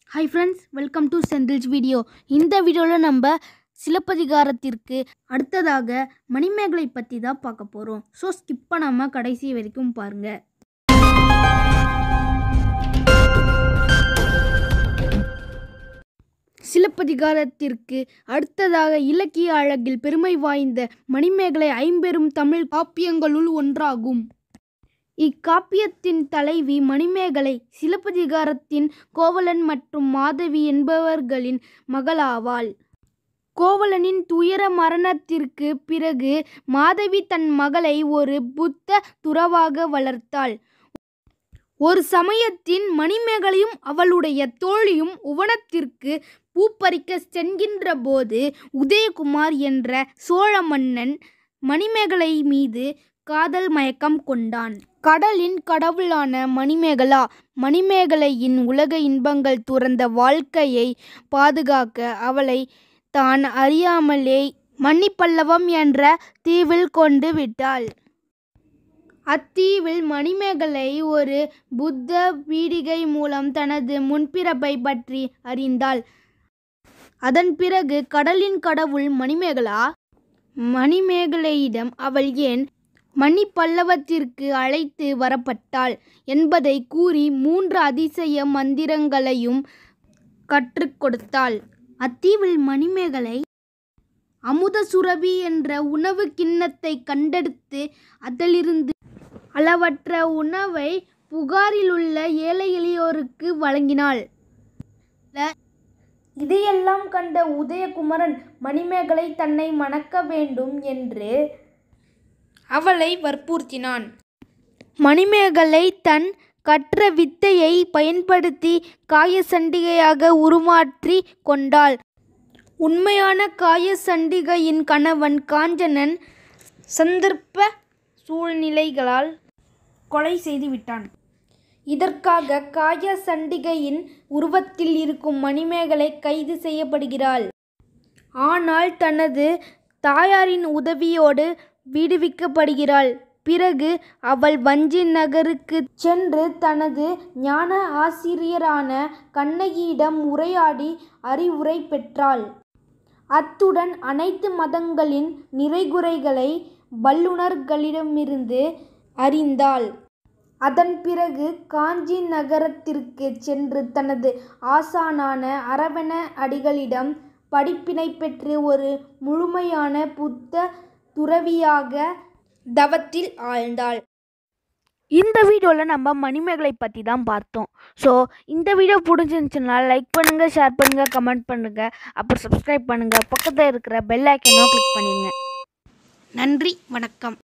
hi friends welcome to Senthil's video இந்த வீடியோவில் நம்ம சிலப்பதிகாரத்திற்கு அடுத்ததாக மணிமேகலை பற்றி தான் பார்க்க போகிறோம் ஸோ ஸ்கிப் பண்ணாமல் கடைசி வரைக்கும் பாருங்கள் சிலப்பதிகாரத்திற்கு அடுத்ததாக இலக்கிய அழகில் பெருமை வாய்ந்த மணிமேகலை ஐம்பெரும் தமிழ் காப்பியங்களுள் ஒன்றாகும் இக்காப்பியத்தின் தலைவி மணிமேகலை சிலப்பதிகாரத்தின் கோவலன் மற்றும் மாதவி என்பவர்களின் மகளாவாள் கோவலனின் துயர மரணத்திற்கு பிறகு மாதவி தன் மகளை ஒரு புத்த துறவாக வளர்த்தாள் ஒரு சமயத்தின் மணிமேகலையும் அவளுடைய தோழியும் உவனத்திற்கு பூப்பறிக்க சென்கின்ற போது உதயகுமார் என்ற சோழ மன்னன் மணிமேகலை மீது காதல் மயக்கம் கொண்டான் கடலின் கடவுளான மணிமேகலா மணிமேகலையின் உலக இன்பங்கள் துறந்த வாழ்க்கையை பாதுகாக்க அவளை தான் அறியாமலே மணிப்பல்லவம் என்ற தீவில் கொண்டு விட்டாள் அத்தீவில் மணிமேகலை ஒரு புத்த பீடிகை மூலம் தனது முன்பிறப்பை பற்றி அறிந்தாள் அதன் பிறகு கடலின் கடவுள் மணிமேகலா மணிமேகலையிடம் அவள் ஏன் மணி பல்லவத்திற்கு அழைத்து வரப்பட்டாள் என்பதை கூறி மூன்று அதிசய மந்திரங்களையும் கற்றுக் கொடுத்தாள் அத்தீவில் மணிமேகலை அமுத சுரபி என்ற உணவு கிண்ணத்தை கண்டெடுத்து அதிலிருந்து அளவற்ற உணவை புகாரிலுள்ள ஏழை எளியோருக்கு வழங்கினாள் இதையெல்லாம் கண்ட உதயகுமரன் மணிமேகலை தன்னை மணக்க வேண்டும் என்று அவளை வற்புறுத்தினான் மணிமேகலை தன் கற்ற வித்தையை பயன்படுத்தி காயசண்டிகையாக உருமாற்றி கொண்டாள் உண்மையான காயசண்டிகையின் கணவன் காஞ்சனன் சந்தர்ப்ப சூழ்நிலைகளால் கொலை செய்துவிட்டான் இதற்காக காய சண்டிகையின் உருவத்தில் இருக்கும் மணிமேகலை கைது செய்யப்படுகிறாள் ஆனால் தனது தாயாரின் உதவியோடு விடுவிக்கப்படுகிறாள் பிறகு அவள் வஞ்சி நகருக்கு சென்று தனது ஞான ஆசிரியரான கண்ணகியிடம் உரையாடி அறிவுரை பெற்றாள் அத்துடன் அனைத்து மதங்களின் நிறைகுறைகளை வல்லுநர்களிடமிருந்து அறிந்தாள் அதன் பிறகு காஞ்சி நகரத்திற்கு சென்று தனது ஆசானான அரவண அடிகளிடம் படிப்பினை பெற்று ஒரு முழுமையான புத்த துறவியாக தவத்தில் ஆழ்ந்தாள் இந்த வீடியோவில் நம்ம மணிமேகலை பற்றி தான் பார்த்தோம் ஸோ இந்த வீடியோ பிடிச்சிருந்துச்சுன்னா லைக் பண்ணுங்கள் ஷேர் பண்ணுங்கள் கமெண்ட் பண்ணுங்கள் அப்புறம் சப்ஸ்கிரைப் பண்ணுங்கள் பக்கத்தில் இருக்கிற பெல் ஐக்கனும் கிளிக் பண்ணிடுங்க நன்றி வணக்கம்